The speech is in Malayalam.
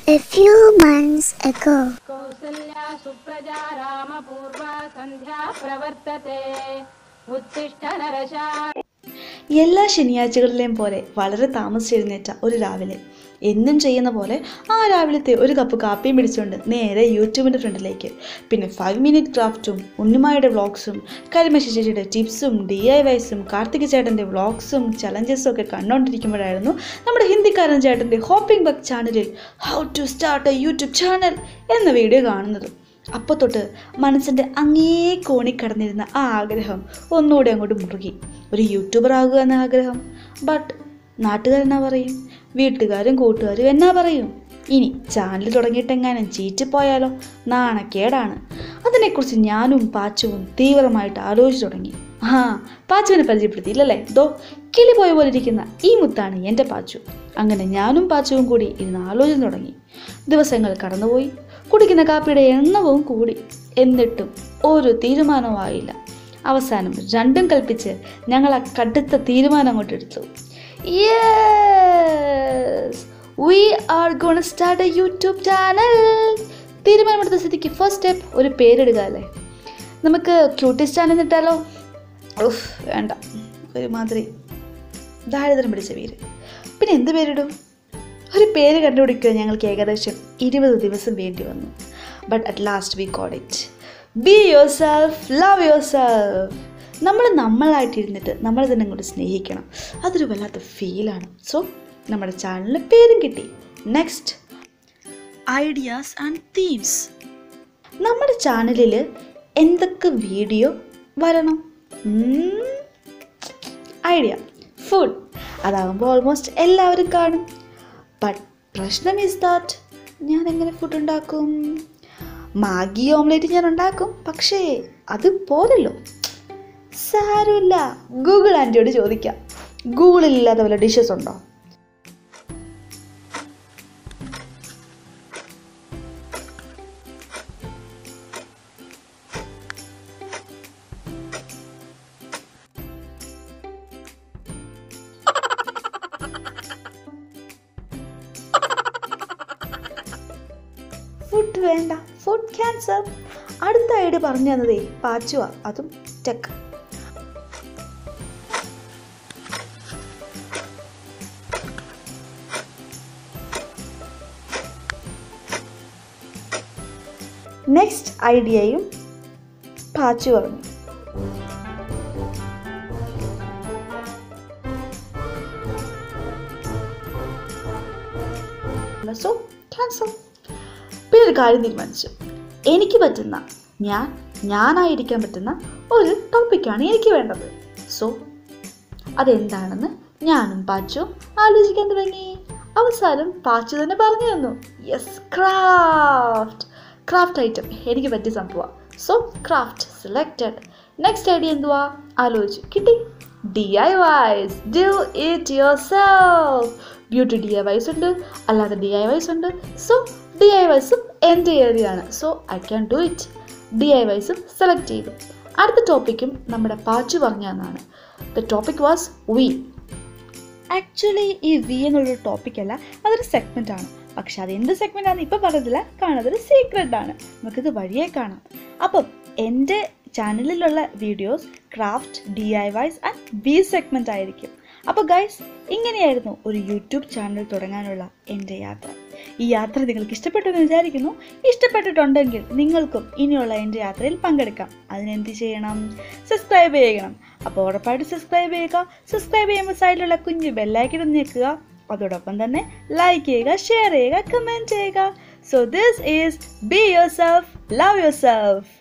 A few months ago, Kausalya सुप्रजा रामपूर्वा सन्ध्या प्रवर्तते उत्तिष्ठ नरशा എല്ലാ ശനിയാഴ്ചകളിലെയും പോലെ വളരെ താമസിച്ചെഴുന്നേറ്റ ഒരു രാവിലെ എന്നും ചെയ്യുന്ന പോലെ ആ രാവിലത്തെ ഒരു കപ്പ് കാപ്പിയും പിടിച്ചുകൊണ്ട് നേരെ യൂട്യൂബിൻ്റെ ഫ്രണ്ടിലേക്ക് പിന്നെ ഫൈവ് മിനിറ്റ് ക്രാഫ്റ്റും ഉണ്ണിമായുടെ വ്ളോഗ്സും കരിമശി ചേച്ചിയുടെ ടിപ്സും ഡി ഐ വൈസും കാർത്തിക് ചേട്ടൻ്റെ വ്ളോഗ്സും ചലഞ്ചസും ഒക്കെ കണ്ടുകൊണ്ടിരിക്കുമ്പോഴായിരുന്നു നമ്മുടെ ഹിന്ദിക്കാരൻ ചേട്ടൻ്റെ ഹോപ്പിംഗ് ബക്ക് ചാനലിൽ how to start a YouTube channel എന്ന വീഡിയോ കാണുന്നത് അപ്പോൾ തൊട്ട് മനസ്സിൻ്റെ അങ്ങേ കോണി കടന്നിരുന്ന ആ ആഗ്രഹം ഒന്നുകൂടെ അങ്ങോട്ട് മുറുകി ഒരു യൂട്യൂബർ ആകുക എന്ന ആഗ്രഹം ബട്ട് നാട്ടുകാരെന്നാ പറയും വീട്ടുകാരും കൂട്ടുകാരും എന്നാ പറയും ഇനി ചാനൽ തുടങ്ങിയിട്ടെങ്ങാനും ചീറ്റിപ്പോയാലോ നാണക്കേടാണ് അതിനെക്കുറിച്ച് ഞാനും പാച്ചുവും തീവ്രമായിട്ട് ആലോചിച്ചു തുടങ്ങി ആ പാച്ചുവിനെ പരിചയപ്പെടുത്തിയില്ലല്ലേ ദോ കിളി പോയ പോലെ ഇരിക്കുന്ന ഈ മുത്താണ് എൻ്റെ പാച്ചു അങ്ങനെ ഞാനും പാച്ചുവും കൂടി ഇരുന്ന് ആലോചന തുടങ്ങി ദിവസങ്ങൾ കടന്നുപോയി കുടിക്കുന്ന കാപ്പിയുടെ എണ്ണവും കൂടി എന്നിട്ടും ഒരു തീരുമാനമായില്ല അവസാനം രണ്ടും കൽപ്പിച്ച് ഞങ്ങൾ ആ കടുത്ത തീരുമാനം അങ്ങോട്ട് എടുത്തു yes we are gone start a YouTube channel തീരുമാനമെടുത്ത സ്ഥിതിക്ക് ഫസ്റ്റ് സ്റ്റെപ്പ് ഒരു പേരിടുക അല്ലേ നമുക്ക് ക്യൂട്ടിസ് ചാനൽ ഇട്ടാലോ ഉഫ് വേണ്ട ഒരുമാതിരി ദാരിദ്ര്യം പിടിച്ച പേര് പിന്നെ എന്ത് പേരിടും ഒരു പേര് കണ്ടുപിടിക്കുക ഞങ്ങൾക്ക് ഏകദേശം ഇരുപത് ദിവസം വേണ്ടി വന്നു but at last we got it be yourself love yourself നമ്മൾ നമ്മളായിട്ടിരുന്നിട്ട് നമ്മൾ തന്നെ അങ്ങോട്ട് സ്നേഹിക്കണം അതൊരു വല്ലാത്ത ഫീലാണ് സോ നമ്മുടെ ചാനലിന് പേരും കിട്ടി നെക്സ്റ്റ് ഐഡിയാസ് ആൻഡ് തീംസ് നമ്മുടെ ചാനലിൽ എന്തൊക്കെ വീഡിയോ വരണം ഐഡിയ ഫുഡ് അതാകുമ്പോൾ ഓൾമോസ്റ്റ് എല്ലാവരും കാണും ബട്ട് പ്രശ്നം ഈസ് ദാറ്റ് ഞാൻ എങ്ങനെ ഫുഡ് ഉണ്ടാക്കും മാഗി ഓംലേറ്റ് ഞാൻ ഉണ്ടാക്കും പക്ഷേ അത് പോരല്ലോ സാരമില്ല ഗൂഗിൾ ആൻറ്റിയോട് ചോദിക്കാം ഗൂഗിളിൽ ഇല്ലാത്ത വല്ല ഡിഷസ് ഉണ്ടോ ഫുഡ് വേണ്ട ഫുഡ് ക്യാൻസർ അടുത്ത ഐഡിയ പറഞ്ഞു തന്നതേ പാച്ചുവ അതും ടെക് നെക്സ്റ്റ് ഐഡിയയും പാച്ചു പറഞ്ഞു സോ ക്യാൻസൽ പിന്നെ ഒരു കാര്യം തീരുമാനിച്ചു എനിക്ക് പറ്റുന്ന ഞാൻ ഞാനായിരിക്കാൻ പറ്റുന്ന ഒരു ടോപ്പിക്കാണ് എനിക്ക് വേണ്ടത് സോ അതെന്താണെന്ന് ഞാനും പാച്ചും ആലോചിക്കാൻ തുടങ്ങി അവസാനം പാച്ചു തന്നെ പറഞ്ഞു തന്നു യെസ് ക്രാഫ്റ്റ് ക്രാഫ്റ്റ് ഐറ്റം എനിക്ക് പറ്റിയ സംഭവമാണ് so craft selected next idea എന്തുവാ ആലോചിച്ചു കിട്ടി D I Ys do it yourself beauty D I Ys ഉണ്ട് അല്ലാതെ ഡി ഐ വൈസ് ഉണ്ട് സോ ഡി ഐ വൈസും എൻ്റെ ഏരിയയാണ് so I can do it D I വൈസും സെലക്ട് ചെയ്തു അടുത്ത ടോപ്പിക്കും നമ്മുടെ പാച്ചു പറഞ്ഞതാണ് the topic was we actually ഈ വി എന്നുള്ളൊരു ടോപ്പിക് അല്ല അതൊരു സെഗ്മെൻ്റ് ആണ് പക്ഷെ അത് എന്ത് സെഗ്മെൻ്റ് ആണ് ഇപ്പോൾ പറഞ്ഞതില്ല കാണാം അതൊരു സീക്രട്ട് ആണ് നമുക്കിത് വഴിയേ കാണാം അപ്പം എൻ്റെ ചാനലിലുള്ള videos craft D I Ys and B segment ആയിരിക്കും അപ്പോൾ ഗൈസ് ഇങ്ങനെയായിരുന്നു ഒരു യൂട്യൂബ് ചാനൽ തുടങ്ങാനുള്ള എൻ്റെ യാത്ര ഈ യാത്ര നിങ്ങൾക്ക് ഇഷ്ടപ്പെട്ടു എന്ന് വിചാരിക്കുന്നു ഇഷ്ടപ്പെട്ടിട്ടുണ്ടെങ്കിൽ നിങ്ങൾക്കും ഇനിയുള്ള എൻ്റെ യാത്രയിൽ പങ്കെടുക്കാം അതിനെന്ത് ചെയ്യണം സബ്സ്ക്രൈബ് ചെയ്യണം അപ്പോൾ ഉറപ്പായിട്ട് സബ്സ്ക്രൈബ് ചെയ്യുക സബ്സ്ക്രൈബ് ചെയ്യുമ്പോൾ സൈഡിലുള്ള കുഞ്ഞ് ബെല്ലൈക്കൺ ഒന്ന് ഞെക്കുക അതോടൊപ്പം തന്നെ ലൈക്ക് ചെയ്യുക ഷെയർ ചെയ്യുക കമൻറ്റ് ചെയ്യുക so this is be yourself love your self